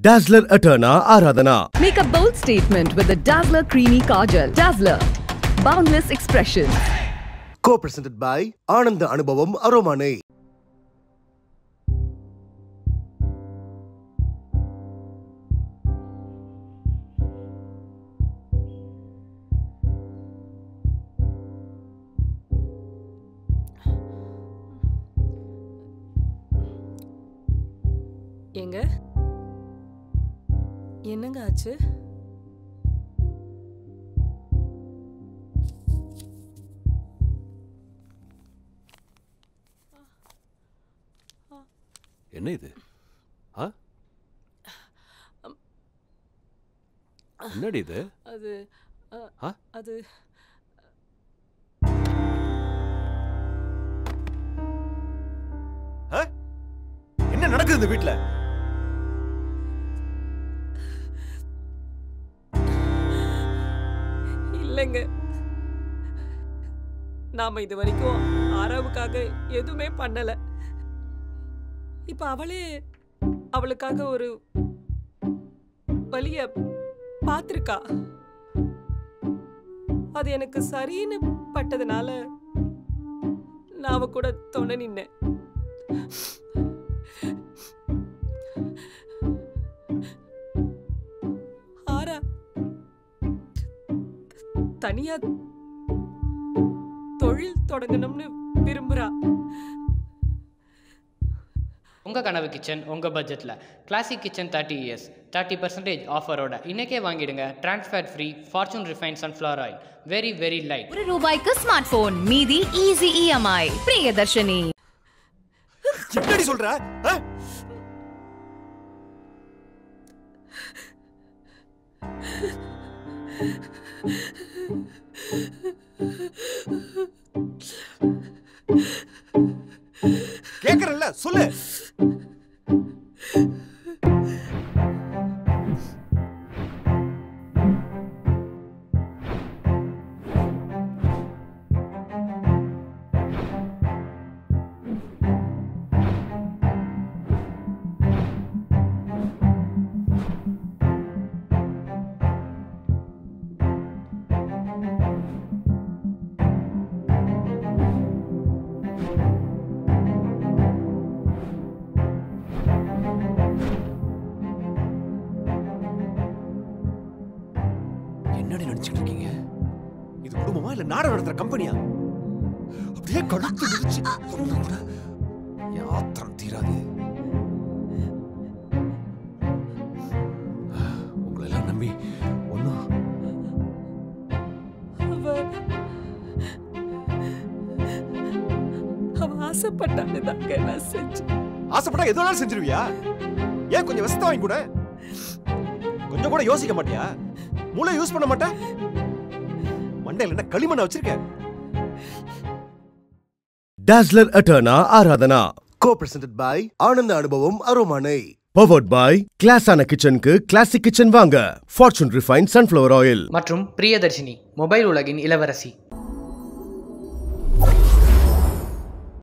Dazzler Eterna Aradhana. Make a bold statement with the Dazzler Creamy Kajal. Dazzler. Boundless expressions. Co-presented by Ananda Anubhavam Aromane. ஏங்க என்னங்க ஆச்சு என்ன இது ஆ என்னடி இது அது அ, ஆ? அது என்ன நடக்குது இந்த வீட்ல இல்லைங்க நாம இது வரைக்கும் ஆராவுக்காக எதுவுமே பண்ணல இப்ப அவளே அவளுக்காக ஒரு வழிய பார்த்திருக்கா அது எனக்கு சரின்னு பட்டதுனால நான் அவ கூட துணை நின்னேன் ஆரா தனியா தொழில் தொடங்கணும்னு விரும்புறா உங்கள் கனவு கிச்சன் உங்கள் பட்ஜெட்டில் classic kitchen thirty years thirty percentage ஆஃபரோட இன்றைக்கே வாங்கிடுங்க transfer free fortune refine sunflower oil very very light ஒரு ரூபாய்க்கு ஸ்மார்ட் போன் மீதி ஈஸி இஎம்ஐ பிரியதர்ஷினி என்னடி சொல்ற ஆ? கேக்குறல்ல சொல்லு என்னடி நினைச்சிட்டு இருக்கீங்க இது குடும்பமா இல்ல நாடகம் நடத்துற கம்பெனியா அப்படியே கழுத்து நெரிச்சு கொன்னா கூட என் ஆத்திரம் தீராது உங்களை எல்லாம் நம்பி ஒன்னும் அவ அவ ஆசைப்பட்டான்னு தாங்க நான் செஞ்சேன் ஆசைப்பட்டா எது வேணாலும் செஞ்சிருவியா ஏன் கொஞ்சம் விசத்த வாங்கி கூட கொஞ்சம் கூட யோசிக்க மாட்டியா மூளை யூஸ் பண்ண மாட்டேன் மண்டையில என்ன களிமண்ண வச்சிருக்க Dazzler Eterna Aradhana. Co-presented by Ananda Anubhavam Aromane. Powered by கிளாஸான கிச்சனுக்கு கிளாசிக் கிச்சன் வாங்க ஃபார்ச்சூன் ரிஃபைன் சன்ஃப்ளவர் ஆயில் மற்றும் பிரியதர்ஷினி மொபைல் உலகின் இளவரசி